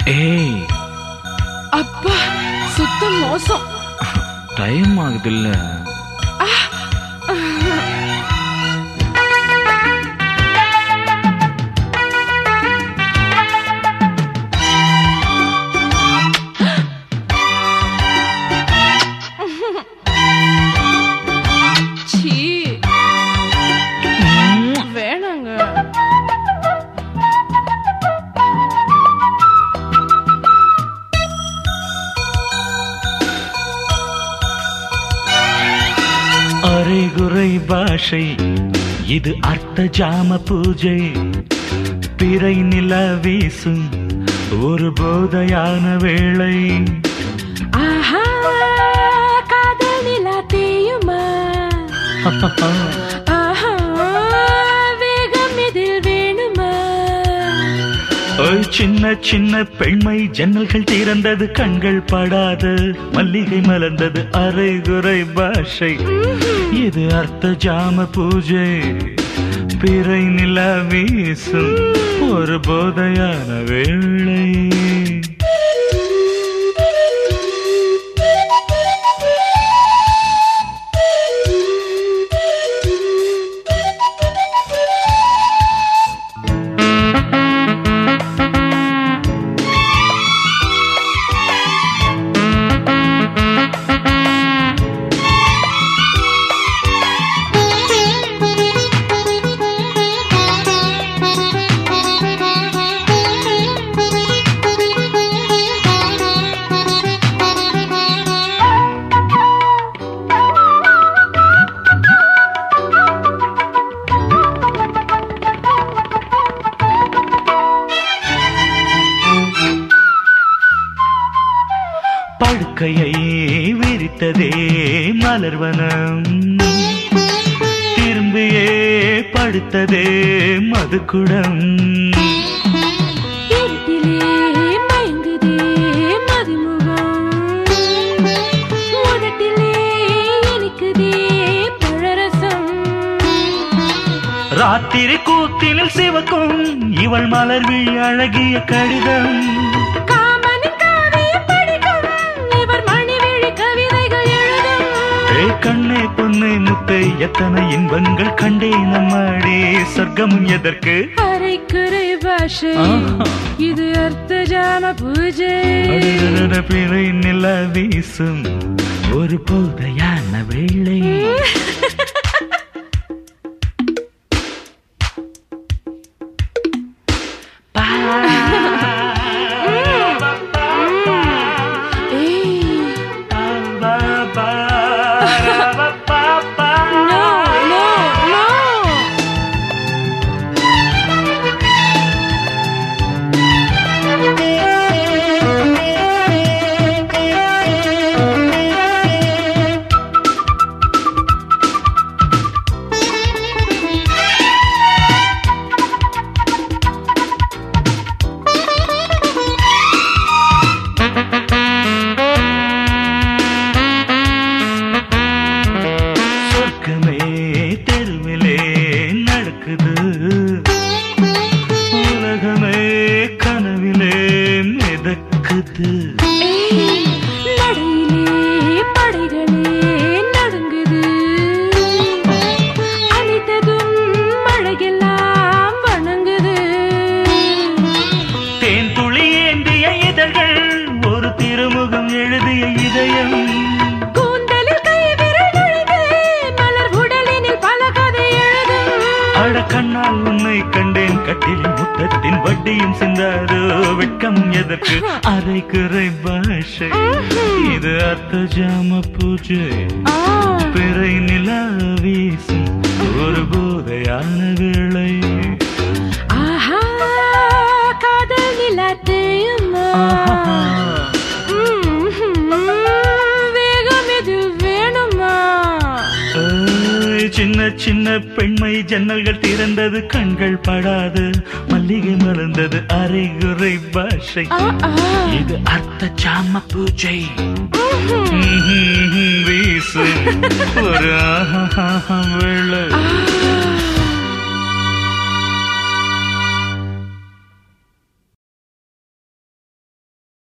ஏய் அப்பா சுத்த மோசம் டைம் ஆகுதுல்ல சீ வேணாங்க அரைகுறை பாஷை இது அர்த்த ஜாம பூஜை பிறை நில வீசும் ஒரு போதையான வேளை ஆஹா காதல் நிலா தேயுமா ஆஹா வேகம் இதில் வேணுமா ஓய் சின்ன சின்ன பெண்மை ஜன்னல்கள் திறந்தது கண்கள் படாது மல்லிகை மலர்ந்தது அரைகுறை பாஷை இது அர்த்த ஜாம பூஜை பிறை நில வீசும் ஒரு போதையான வேளை படுக்கையை விரித்ததே மலர்வனம் திரும்பியே படுத்ததே மதுக்குடம் இருட்டிலே மயங்குதே மதிமுகம் உதட்டிலே இனிக்குதே பழரசம் ராத்திரி கூத்தினில் சிவக்கும் இவள் மலர் விழி அழகிய கடிதம் காமனின் காவியம் படிக்கும் இவர் மணிவிழி கவிதைகள் எழுதும் ஏ கண்ணே பொண்ணே முத்தை எத்தனை இன்பங்கள் கண்டே நம்மாடே சொர்க்கமும் எதற்கு அரைக்குறை பாஷை ஆஹா. இது அர்த்த ஜாம பூஜை அடடடட பிறை நில வீசும் ஒரு போதையான வேளை ஏய் நோ நோ நோ சொர்க்கமே தெருவிலே நடக்குது உலகமே கனவிலே மிதக்குது ஏய், நடையிலே படைகளே நடுங்குது அனைத்ததும் மழையெல்லாம் வணங்குது தேன் துளி ஏந்திய இதழ்கள் ஒரு திருமுகம் எழுதிய இதயம் கூந்தலில் கை விரல் நுழைந்து மலர் உடலினில் பல கதை எழுதும் அட கண்ணால் உன்னை கண்டேன் கட்டில் முத்தத்தின் வட்டியும் சிந்தாது வெட்கம் எதற்கு அரைக்குறை பாஷை இது அர்த்த ஜாம பூஜை ஆ, பிறை நிலா வீசும் ஒரு போதையான வேளை ஆஹா காதல் நிலத்தையுமா ஆஹா. வேகம் இது வேணுமா ஏய், சின்ன சின்ன பெண்மை ஜன்னல்கள் திறந்தது கண்கள் படாது மல்லிகை மலர்ந்தது அரைகுறை பாஷை ஆ, ஆ. இது அர்த்த ஜாம பூஜை ம்ஹும். ம்ஹும், வீசும் ஒரு ஆஹா வேளை ஆ